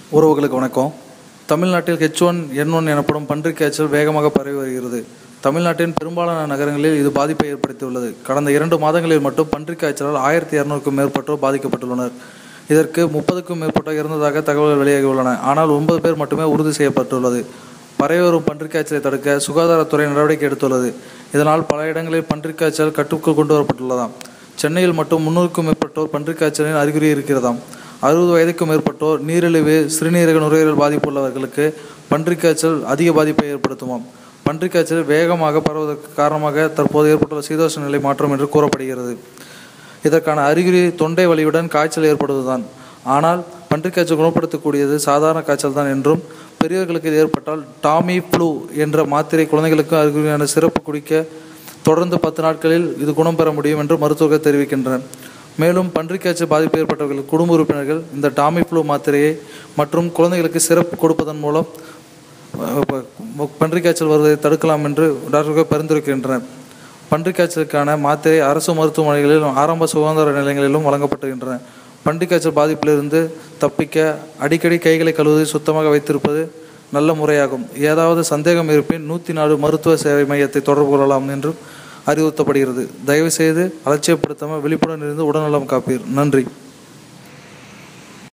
உறவுகளுக்கு வணக்கம் தமிழ்நாட்டில் ஹெச் ஒன் என் ஒன் எனப்படும் பன்றிக் காய்ச்சல் வேகமாக பரவி வருகிறது தமிழ்நாட்டின் பெரும்பாலான நகரங்களில் இது பாதிப்பை ஏற்படுத்தியுள்ளது கடந்த இரண்டு மாதங்களில் மட்டும் பன்றிக் காய்ச்சலால் ஆயிரத்தி இரநூறுக்கும் மேற்பட்டோர் பாதிக்கப்பட்டுள்ளனர் இதற்கு முப்பதுக்கும் மேற்பட்டோர் இறந்ததாக தகவல்கள் வெளியாகியுள்ளன ஆனால் ஒன்பது பேர் மட்டுமே உறுதி செய்யப்பட்டுள்ளது பரவி வரும் பன்றிக் காய்ச்சலை தடுக்க சுகாதாரத்துறை நடவடிக்கை எடுத்துள்ளது இதனால் பல இடங்களில் பன்றிக் காய்ச்சல் கட்டுக்குள் கொண்டு வரப்பட்டுள்ளதாம் சென்னையில் மட்டும் முன்னூறுக்கும் மேற்பட்டோர் பன்றிக் காய்ச்சலின் அறிகுறி இருக்கிறதாம் அறுபது வயதுக்கும் மேற்பட்டோர் நீரிழிவு சிறுநீரக நுரையீரல் பாதிப்பு உள்ளவர்களுக்கு பன்றிக் காய்ச்சல் அதிக பாதிப்பை ஏற்படுத்துமாம் பன்றிக் காய்ச்சல் வேகமாக பரவுவதற்கு காரணமாக தற்போது ஏற்பட்டுள்ள சீதோஷ நிலை மாற்றம் என்று கூறப்படுகிறது இதற்கான அறிகுறி தொண்டை வலியுடன் காய்ச்சல் ஏற்படுவதுதான் ஆனால் பன்றிக் காய்ச்சல் குணப்படுத்தக்கூடியது சாதாரண காய்ச்சல் தான் என்றும் பெரியவர்களுக்கு இது ஏற்பட்டால் டாமி ஃப்ளூ என்ற மாத்திரை குழந்தைகளுக்கு அறிகுறியான சிறப்பு குடிக்க தொடர்ந்து பத்து நாட்களில் இது குணம் பெற முடியும் என்று மருத்துவர்கள் தெரிவிக்கின்றனர் மேலும் பன்றிக் காய்ச்சல் பாதிப்பு ஏற்பட்டவர்கள் குடும்ப உறுப்பினர்கள் இந்த டாமி ஃப்ளூ மாத்திரையை மற்றும் குழந்தைகளுக்கு சிறப்பு கொடுப்பதன் மூலம் அஹ், ப- பன்றிக் காய்ச்சல் வருவதை தடுக்கலாம் என்று டாக்டர்கள் பரிந்துரைக்கின்றனர் பன்றிக் காய்ச்சலுக்கான மாத்திரை அரசு மருத்துவமனைகளிலும் ஆரம்ப சுகாதார நிலையங்களிலும் வழங்கப்படுகின்றன பன்றிக் காய்ச்சல் பாதிப்பிலிருந்து தப்பிக்க அடிக்கடி கைகளை கழுவுவதை சுத்தமாக வைத்திருப்பது நல்ல முறையாகும் ஏதாவது சந்தேகம் இருப்பின் நூற்றி நாலு மருத்துவ சேவை மையத்தை தொடர்பு கொள்ளலாம் என்று அறிவுறுத்தப்படுகிறது தயவுசெய்து அலட்சியப்படுத்தாமல் விழிப்புடன் இருந்து உடல்நலம் காப்பீர் நன்றி